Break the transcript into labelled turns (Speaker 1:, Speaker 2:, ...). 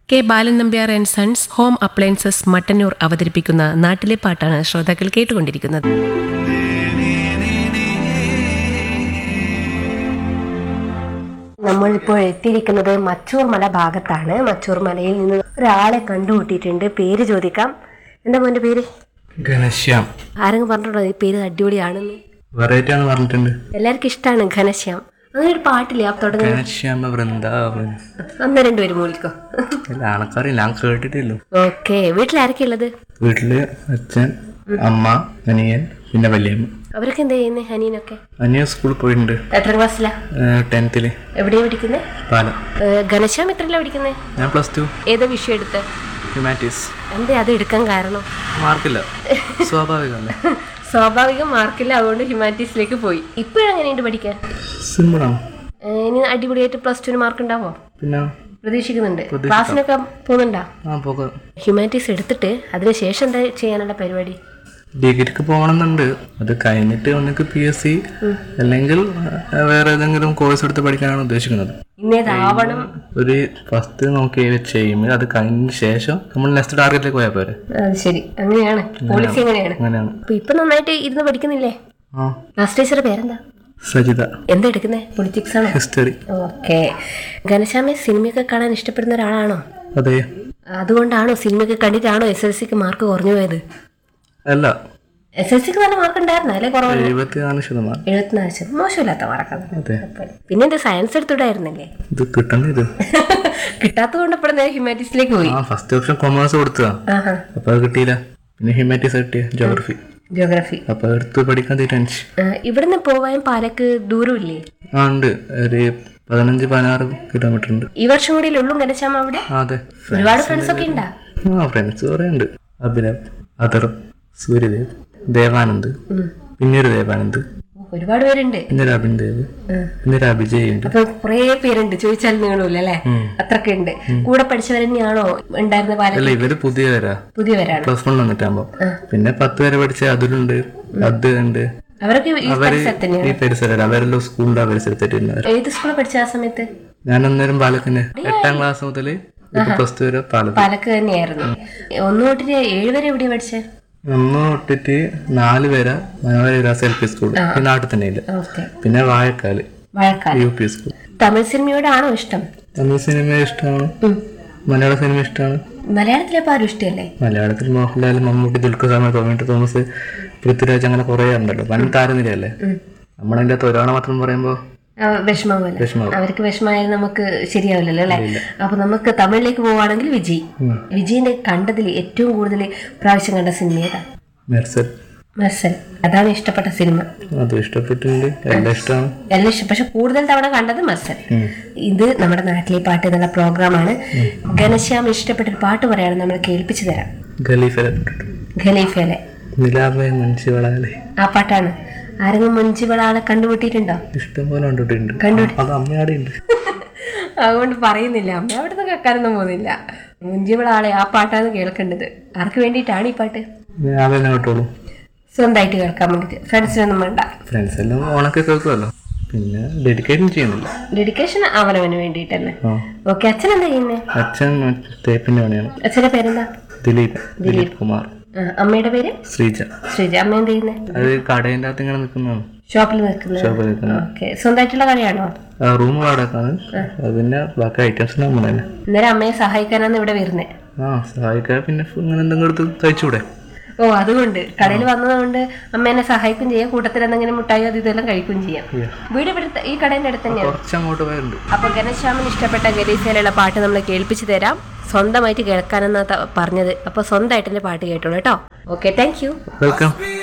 Speaker 1: K Balan Nambiar and sons home appliances Mattannur അവതരിപ്പിക്കുന്ന നാട്ടിലെ പാട്ടാണ് ശ്രോതാക്കൾ കേട്ടുകൊണ്ടിരിക്കുന്നത് നമ്മളിപ്പോൾ എത്തിയിരിക്കുന്നത് മച്ചൂർ മല ഭാഗത്താണ് മച്ചൂർ മലയിൽ നിന്ന് ഒരാളെ കണ്ടുമുട്ടിയിട്ടുണ്ട് പേര് ചോദിക്കാം എന്താ മോന്റെ പേര്
Speaker 2: ഘനശ്യാം
Speaker 1: ആരെങ്കിലും പറഞ്ഞിട്ടുണ്ടോ ഈ പേര് അടിപൊളിയാണെന്ന്
Speaker 2: വെറൈറ്റി ആണ് പറഞ്ഞിട്ടുണ്ട്
Speaker 1: എല്ലാവർക്കും ഇഷ്ടമാണ് ഘനശ്യാം അങ്ങനെ ഒരു പാട്ടില്ലേ ആ തുടങ്ങി
Speaker 2: ഘനശ്യാമ വൃന്ദാവൻ
Speaker 1: അന്ന് രണ്ടുപേരും മൂലിക്കോ
Speaker 2: അല്ല ആൾക്കാരില്ല ഞാൻ കേട്ടിട്ടില്ലു
Speaker 1: ഓക്കെ വീട്ടിൽ ആരൊക്കെ ഉള്ളത്
Speaker 2: വീട്ടില് അച്ഛൻ അമ്മ അനിയൻ പിന്നെ വല്യമ്മ
Speaker 1: അവരൊക്കെ എന്താ ചെയ്യുന്നത് ഹനീനൊക്കെ
Speaker 2: അനിയൻ സ്കൂളിൽ പോയിട്ടുണ്ട്
Speaker 1: എത്രാം ക്ലാസ്സിലാ
Speaker 2: ടെൻത്തില്
Speaker 1: എവിടെയാ പഠിക്കുന്നത്
Speaker 2: പാല
Speaker 1: ഘനശ്യാം എത്രയല്ല പഠിക്കുന്നത്
Speaker 2: ഞാൻ പ്ലസ് ടു
Speaker 1: ഏതോ വിഷയം എടുത്ത്
Speaker 2: ഹ്യൂമാനിറ്റീസ്
Speaker 1: എന്താ അത് എടുക്കാൻ കാരണം
Speaker 2: മാർക്കില്ല സ്വാഭാവികമല്ലേ
Speaker 1: സ്വാഭാവികം മാർക്കില്ല അതുകൊണ്ട് ഹ്യൂമാനിറ്റീസിലേക്ക് പോയി ഇപ്പോഴെങ്ങനെയുണ്ട് പഠിക്കാൻ
Speaker 2: സിമ്പിളാണ്
Speaker 1: ഏ, ഇനി അടിപൊളിയായിട്ട് പ്ലസ് ടുവിന് മാർക്ക് ഉണ്ടാവോ
Speaker 2: പിന്നെ
Speaker 1: പ്രതീക്ഷിക്കുന്നുണ്ട് ക്ലാസ്സിനൊക്കെ പോകുന്നുണ്ടോ
Speaker 2: ആ പോകാം
Speaker 1: ഹ്യൂമാനിറ്റീസ് എടുത്തിട്ട് അതിനുശേഷം എന്താ ചെയ്യാനുള്ള പരിപാടി
Speaker 2: ഡിഗ്രിക്ക് പോകണമെന്നുണ്ട് അത് കഴിഞ്ഞിട്ട് ഒന്നിക്ക് പി എസ് സി അല്ലെങ്കിൽ ആ, വേറെ ഏതെങ്കിലും കോഴ്സ് എടുത്ത് പഠിക്കാനാണ് ഉദ്ദേശിക്കുന്നത്
Speaker 1: ഇന്നേതാവണം
Speaker 2: ഒരു ഫസ്റ്റ് നോക്കി ചെയ്യും അത് കഴിഞ്ഞ ശേഷം നമ്മൾ നെക്സ്റ്റ് ടാർഗറ്റിലേക്ക് പോയാൽ പോരെ
Speaker 1: അത് ശരി അങ്ങനെയാണ് പോളിസി അങ്ങനെയാണ്
Speaker 2: അങ്ങനെയാണ്
Speaker 1: അപ്പൊ ഇപ്പൊ നന്നായിട്ട് ഇരുന്ന് പഠിക്കുന്നില്ലേ
Speaker 2: ആ
Speaker 1: ക്ലാസ് ടീച്ചറുടെ പേരെന്താ
Speaker 2: സജിത
Speaker 1: എന്താ എടുക്കുന്നത് പൊളിറ്റിക്സ് ആണോ
Speaker 2: ഹിസ്റ്ററി
Speaker 1: ഓക്കെ ഘനശ്യാമെ സിനിമയൊക്കെ കാണാൻ ഇഷ്ടപ്പെടുന്ന ഒരാളാണോ
Speaker 2: അതെ
Speaker 1: അതുകൊണ്ടാണോ സിനിമയൊക്കെ കണ്ടിട്ടാണോ എസ് എൽ സിക്ക് മാർക്ക് കുറഞ്ഞു പോയത്
Speaker 2: അല്ല
Speaker 1: എസ് എൽ സിക്ക് നല്ല മാർക്ക് ഉണ്ടായിരുന്നു അല്ലെ കുറവ്
Speaker 2: എഴുപത്തി നാല് ശതമാനം
Speaker 1: എഴുപത്തിനാല് ശതമാനം മോശമില്ലാത്ത മാർക്കാണ്
Speaker 2: അതെ
Speaker 1: പിന്നെ എന്താ സയൻസ് എടുത്തിട്ടായിരുന്നില്ലേ
Speaker 2: ഇത് കിട്ടണ്ട ഇത്
Speaker 1: കിട്ടാത്തത് കൊണ്ട് ഇപ്പോൾ നേരെ ഹ്യൂമാനിറ്റീസിലേക്ക് പോയി
Speaker 2: ആ ഫസ്റ്റ് ഓപ്ഷൻ കൊമേഴ്സ് കൊടുത്തതാ
Speaker 1: ആഹാ
Speaker 2: അപ്പൊ അത് കിട്ടിയില്ല പിന്നെ ഹ്യൂമാനിറ്റീസ് കിട്ടിയ ജോഗ്രഫി
Speaker 1: ജോഗ്രഫി
Speaker 2: അപ്പൊ എടുത്ത് പഠിക്കാൻ തീരുമാനിച്ചു
Speaker 1: ഇവിടുന്ന് പോവാൻ പാലക്ക് ദൂരമില്ലേ
Speaker 2: ആ ഉണ്ട് ഒരു പതിനഞ്ച് പതിനാറ് കിലോമീറ്റർ ഉണ്ട്
Speaker 1: ഈ വർഷം കൂടി ഉള്ളൂ ഘനശ്യാമ അവിടെ
Speaker 2: ആ അതെ
Speaker 1: ഒരുപാട് ഫ്രണ്ട്സ് ഒക്കെ ഉണ്ടാ
Speaker 2: ആ ഫ്രണ്ട്സ് കുറേ ഉണ്ട് അഭിനവ് അതർ സൂര്യദേവ് ദേവാനന്ദ് പിന്നെ ഒരു ദേവാനന്ദ്
Speaker 1: ഒരുപാട് പേരുണ്ട്
Speaker 2: പിന്നെ ഒരു അഭിൻദേവ് പിന്നെ ഒരു അഭിജയ് ഉണ്ട്
Speaker 1: അപ്പൊ കുറേ പേരുണ്ട് ചോദിച്ചാൽ നീളൂല അല്ലേ അത്രക്ക് ഉണ്ട് കൂടെ പഠിച്ചവർ തന്നെയാണോ ഉണ്ടായിരുന്ന പാലക്ക്
Speaker 2: അല്ല ഇവര് പുതിയ പേരാ
Speaker 1: പുതിയവരാണ്
Speaker 2: പ്ലസ് വൺ വന്നിട്ടാകുമ്പോ പിന്നെ പത്ത് വരെ പഠിച്ച അതിലുണ്ട് അത് ഉണ്ട്
Speaker 1: അവരൊക്കെ ഈ
Speaker 2: അവര്
Speaker 1: പരിസരത്ത് തന്നെയാണ്
Speaker 2: ഈ പരിസരം അവരെല്ലാം സ്കൂളിന്റെ ആ പരിസരത്തായിട്ട്
Speaker 1: ഏത് സ്കൂളിൽ പഠിച്ച ആ സമയത്ത്
Speaker 2: ഞാൻ അന്നേരം പാലക്കിന് എട്ടാം ക്ലാസ് മുതൽ ഇപ്പൊ പ്ലസ് ടു വരെ പാലത്ത്
Speaker 1: പാലക്ക് തന്നെയായിരുന്നു ഒന്ന് തൊട്ടിട്ട് ഏഴ് വരെ എവിടെയാ പഠിച്ചേ
Speaker 2: ഒന്ന് തൊട്ടിട്ട് നാല് വരെ മനോഹര വിലാസ് എൽ പി സ്കൂൾ ഈ നാട്ടിൽ തന്നെ ഇല്ല
Speaker 1: ഓക്കെ
Speaker 2: പിന്നെ വാഴക്കാല്
Speaker 1: മഴക്കാലം
Speaker 2: യു പി സ്കൂൾ
Speaker 1: തമിഴ് സിനിമയോടാണോ ഇഷ്ടം
Speaker 2: തമിഴ് സിനിമ ഇഷ്ടമാണ് മലയാള സിനിമ ഇഷ്ടമാണ്
Speaker 1: മലയാളത്തിലെ ആരും ഇഷ്ടമല്ലേ
Speaker 2: മലയാളത്തിൽ മോഹൻലാൽ മമ്മൂട്ടി ദുൽഖർ സൽമാൻ ടൊമാറ്റോ തോമസ് പൃഥ്വിരാജ് അങ്ങനെ കുറേ ഉണ്ടല്ലോ വൻ താരനിരയല്ലേ നമ്മളതിൻ്റെ അകത്ത് ഒരാളെ മാത്രം പറയുമ്പോൾ
Speaker 1: ആ, വിഷമം പോലെ
Speaker 2: വിഷമാവും.
Speaker 1: അവർക്ക് വിഷമായാലും നമുക്ക് ശരിയാവില്ലല്ലോ അല്ലെ അപ്പൊ നമുക്ക് തമിഴിലേക്ക് പോവാണെങ്കിൽ വിജയ് വിജയിന്റെ കണ്ടതിൽ ഏറ്റവും കൂടുതൽ പ്രാവശ്യം കണ്ട സിനിമ ഏതാ
Speaker 2: മെർസൽ
Speaker 1: മെർസൽ അതാണ് ഇഷ്ടപ്പെട്ട സിനിമ
Speaker 2: അതും ഇഷ്ടപ്പെട്ടിട്ടുണ്ട് എല്ലാം ഇഷ്ടമാണ്
Speaker 1: എല്ലാം ഇഷ്ടം പക്ഷെ കൂടുതൽ തവണ കണ്ടത് മെർസൽ ഇത് നമ്മുടെ നാട്ടിലെ പാട്ട് എന്നുള്ള പ്രോഗ്രാമാണ് ഘനശ്യാം ഇഷ്ടപ്പെട്ട ഒരു പാട്ട് പറയാണ് നമ്മൾ കേൾപ്പിച്ചു തരാം
Speaker 2: ഖലീഫല
Speaker 1: ഖലീഫയിലെ
Speaker 2: നിലാമേ മനുഷ്യ വളാലെ
Speaker 1: ആ പാട്ടാണ് ആരെങ്കിലും മുൻസിപ്പളാളെ കണ്ടുമുട്ടിയിട്ടുണ്ടോ
Speaker 2: ഇഷ്ടം പോലെ കണ്ടിട്ടുണ്ട് അത് അമ്മയാടെ ഉണ്ട്
Speaker 1: അതുകൊണ്ട് പറയുന്നില്ല അമ്മ അവിടുന്ന് കേൾക്കാനൊന്നും പോകുന്നില്ല മുഞ്ചിബിളാളെ ആ പാട്ടാണ് കേൾക്കേണ്ടത് ആർക്ക് വേണ്ടിയിട്ടാണ് ഈ പാട്ട്
Speaker 2: ഞാൻ തന്നെ കേട്ടോളൂ
Speaker 1: സ്വന്തമായിട്ട് കേൾക്കാൻ വേണ്ടിയിട്ട് ഫ്രണ്ട്സിനൊന്നും വേണ്ട
Speaker 2: ഫ്രണ്ട്സ് എല്ലാം ഓണൊക്കെ കേൾക്കുമല്ലോ പിന്നെ ഡെഡിക്കേറ്റും ചെയ്യുന്നില്ല
Speaker 1: ഡെഡിക്കേഷൻ അവനവന് വേണ്ടിയിട്ട് തന്നെ
Speaker 2: ആ
Speaker 1: ഓക്കെ അച്ഛൻ എന്താ ചെയ്യുന്നത്
Speaker 2: അച്ഛൻ തേപ്പിൻ്റെ പണിയാണ്
Speaker 1: അച്ഛൻ്റെ പേരെന്താ
Speaker 2: ദിലീപ് ദിലീപ് കുമാർ
Speaker 1: ആ, അമ്മയുടെ പേര്
Speaker 2: ശ്രീജ
Speaker 1: ശ്രീജ അമ്മ എന്താ ചെയ്യുന്നത്
Speaker 2: അത് കടേൻ്റെ അകത്ത് ഇങ്ങനെ നിൽക്കുന്നതാണ്
Speaker 1: ഷോപ്പിൽ നിൽക്കുന്നത്
Speaker 2: ഷോപ്പിൽ നിൽക്കുന്നത്
Speaker 1: ഓക്കെ സ്വന്തമായിട്ടുള്ള കടയാണോ
Speaker 2: ആ റൂം വാടകക്കാണ് അത് പിന്നെ ബാക്കി ഐറ്റംസ് നമ്മൾ തന്നെ
Speaker 1: അന്നേരം അമ്മയെ സഹായിക്കാനാണ് ഇവിടെ വരുന്നത്
Speaker 2: ആ സഹായിക്കാൻ പിന്നെ ഇങ്ങനെ എന്തെങ്കിലും എടുത്ത് കഴിച്ചൂടെ
Speaker 1: ഓ അതുകൊണ്ട് കടയിൽ വന്നതുകൊണ്ട് അമ്മ എന്നെ സഹായിക്കും ചെയ്യാം കൂട്ടത്തിൽ എന്തെങ്കിലും മുട്ടായോ അത് ഇതെല്ലാം കഴിക്കുകയും ചെയ്യാം വീട് ഇവിടുത്തെ ഈ കടേന്റെ അടുത്ത് തന്നെയാണ്
Speaker 2: കുറച്ച് അങ്ങോട്ട് പോയുണ്ട്
Speaker 1: അപ്പൊ ഗണശ്യാമിന് ഇഷ്ടപ്പെട്ട ഗരീസയിലുള്ള പാട്ട് നമ്മൾ കേൾപ്പിച്ചു തരാം സ്വന്തമായിട്ട് കേൾക്കാനെന്നാ ത- പറഞ്ഞത് അപ്പൊ സ്വന്തമായിട്ട് എന്റെ പാട്ട് കേട്ടോളൂ കേട്ടോ ഓക്കെ താങ്ക് യു
Speaker 2: വെൽക്കം